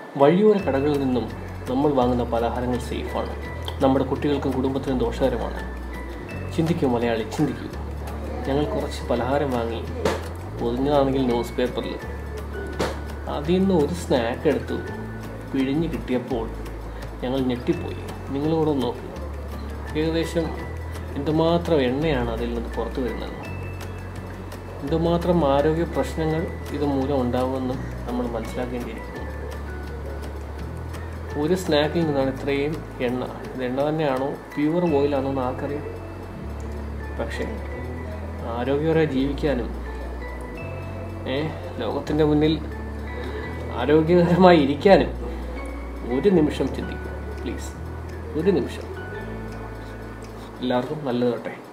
വഴിയോര കടകളിൽ നിന്നും നമ്മൾ വാങ്ങുന്ന പലഹാരങ്ങൾ സേഫാണ് നമ്മുടെ കുട്ടികൾക്കും കുടുംബത്തിനും ദോഷകരമാണ് ചിന്തിക്കൂ മലയാളി ചിന്തിക്കൂ ഞങ്ങൾ കുറച്ച് പലഹാരം വാങ്ങി പൊതിഞ്ഞതാണെങ്കിൽ ന്യൂസ് പേപ്പറിൽ അതിൽ നിന്ന് ഒരു സ്നാക്ക് എടുത്തു പിഴിഞ്ഞ് കിട്ടിയപ്പോൾ ഞങ്ങൾ ഞെട്ടിപ്പോയി നിങ്ങളോട് നോക്കൂ ഏകദേശം എന്തുമാത്രം എണ്ണയാണ് അതിൽ നിന്ന് പുറത്തു വരുന്നത് എന്തുമാത്രം ആരോഗ്യ പ്രശ്നങ്ങൾ ഇത് മൂലം ഉണ്ടാകുമെന്നും നമ്മൾ മനസ്സിലാക്കേണ്ടിയിരിക്കുന്നു ഒരു സ്നാക്കിൽ നിന്നാണ് ഇത്രയും എണ്ണ ഇത് എണ്ണ തന്നെയാണോ പ്യുവർ ഓയിലാണോ എന്ന് ആർക്കറിയാം പക്ഷേ ആരോഗ്യപരമായി ജീവിക്കാനും ഏ ലോകത്തിൻ്റെ മുന്നിൽ ആരോഗ്യകരമായി ഇരിക്കാനും ഒരു നിമിഷം ചിന്തിക്കും പ്ലീസ് ഒരു നിമിഷം എല്ലാവർക്കും നല്ലത് കേട്ടെ